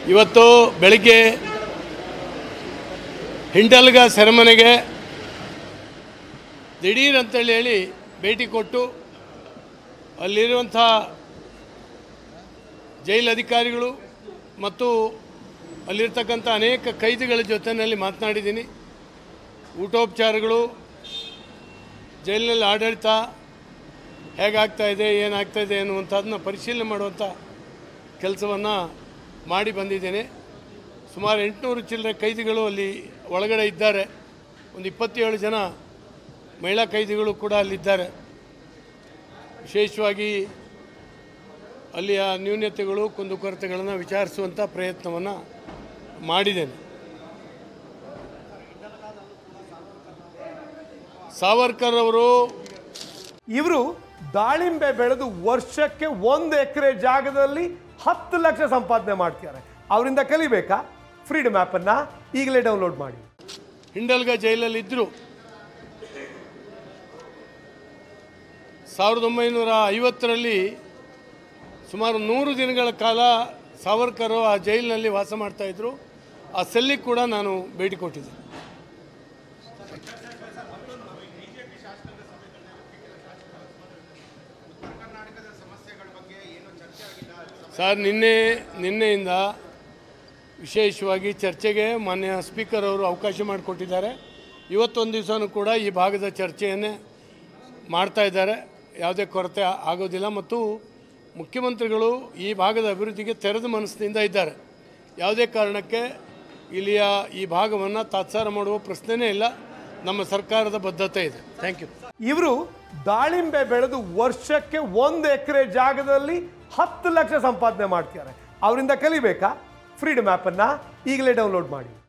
ಇವತ್ತು ಬೆಳಿಗ್ಗೆ ಹಿಂಡಲ್ಗ ಸೆರೆಮನೆಗೆ ದಿಢೀರ್ ಅಂತೇಳಿ ಹೇಳಿ ಭೇಟಿ ಕೊಟ್ಟು ಅಲ್ಲಿರುವಂಥ ಜೈಲು ಅಧಿಕಾರಿಗಳು ಮತ್ತು ಅಲ್ಲಿರ್ತಕ್ಕಂಥ ಅನೇಕ ಕೈದಿಗಳ ಜೊತೆಯಲ್ಲಿ ಮಾತನಾಡಿದ್ದೀನಿ ಊಟೋಪಚಾರಗಳು ಜೈಲಿನಲ್ಲಿ ಆಡಳಿತ ಹೇಗಾಗ್ತಾ ಇದೆ ಏನಾಗ್ತಾ ಇದೆ ಅನ್ನುವಂಥದ್ದನ್ನ ಪರಿಶೀಲನೆ ಮಾಡುವಂಥ ಕೆಲಸವನ್ನು ಮಾಡಿ ಬಂದಿದ್ದೇನೆ ಸುಮಾರು ಎಂಟುನೂರು ಚಿಲ್ಲರೆ ಕೈದಿಗಳು ಅಲ್ಲಿ ಒಳಗಡೆ ಇದ್ದಾರೆ ಒಂದು ಇಪ್ಪತ್ತೇಳು ಜನ ಮಹಿಳಾ ಕೈದಿಗಳು ಕೂಡ ಅಲ್ಲಿದ್ದಾರೆ ವಿಶೇಷವಾಗಿ ಅಲ್ಲಿಯ ನ್ಯೂನ್ಯತೆಗಳು ಕುಂದುಕೊರತೆಗಳನ್ನು ವಿಚಾರಿಸುವಂಥ ಪ್ರಯತ್ನವನ್ನು ಮಾಡಿದ್ದೇನೆ ಸಾವರ್ಕರ್ ಅವರು ಇವರು ದಾಳಿಂಬೆ ಬೆಳೆದು ವರ್ಷಕ್ಕೆ ಒಂದು ಎಕರೆ ಜಾಗದಲ್ಲಿ ಹತ್ತು ಲಕ್ಷ ಸಂಪಾದನೆ ಮಾಡ್ತಿದ್ದಾರೆ ಅವರಿಂದ ಕಲಿಬೇಕಾ ಫ್ರೀಡಮ್ ಆ್ಯಪನ್ನು ಈಗಲೇ ಡೌನ್ಲೋಡ್ ಮಾಡಿ ಹಿಂಡಲ್ಗ ಜೈಲಲ್ಲಿ ಇದ್ದರು ಸಾವಿರದ ಒಂಬೈನೂರ ಐವತ್ತರಲ್ಲಿ ಸುಮಾರು ನೂರು ದಿನಗಳ ಕಾಲ ಸಾವರ್ಕರು ಆ ಜೈಲಿನಲ್ಲಿ ವಾಸ ಮಾಡ್ತಾಯಿದ್ರು ಆ ಸೆಲ್ಲಿಗೆ ಕೂಡ ನಾನು ಭೇಟಿ ಕೊಟ್ಟಿದ್ದೆ ಸರ್ ನಿನ್ನೆ ನಿನ್ನೆಯಿಂದ ವಿಶೇಷವಾಗಿ ಚರ್ಚೆಗೆ ಮಾನ್ಯ ಸ್ಪೀಕರ್ ಅವರು ಅವಕಾಶ ಮಾಡಿಕೊಟ್ಟಿದ್ದಾರೆ ಇವತ್ತೊಂದು ದಿವಸನೂ ಕೂಡ ಈ ಭಾಗದ ಚರ್ಚೆಯನ್ನೇ ಮಾಡ್ತಾ ಇದ್ದಾರೆ ಯಾವುದೇ ಕೊರತೆ ಆ- ಆಗೋದಿಲ್ಲ ಮತ್ತು ಮುಖ್ಯಮಂತ್ರಿಗಳು ಈ ಭಾಗದ ಅಭಿವೃದ್ಧಿಗೆ ತೆರೆದ ಮನಸ್ಸಿನಿಂದ ಇದ್ದಾರೆ ಯಾವುದೇ ಕಾರಣಕ್ಕೆ ಇಲ್ಲಿಯ ಈ ಭಾಗವನ್ನು ತಾತ್ಸಾರ ಮಾಡುವ ಪ್ರಶ್ನೆನೇ ಇಲ್ಲ ನಮ್ಮ ಸರ್ಕಾರದ ಬದ್ಧತೆ ಇದೆ ಥ್ಯಾಂಕ್ ಯು ಇವರು ದಾಳಿಂಬೆ ಬೆಳೆದು ವರ್ಷಕ್ಕೆ ಒಂದು ಎಕರೆ ಜಾಗದಲ್ಲಿ ಹತ್ತು ಲಕ್ಷ ಸಂಪಾದನೆ ಮಾಡ್ತಿದ್ದಾರೆ ಅವರಿಂದ ಕಲಿಬೇಕಾ ಫ್ರೀಡಮ್ ಆ್ಯಪನ್ನು ಈಗಲೇ ಡೌನ್ಲೋಡ್ ಮಾಡಿ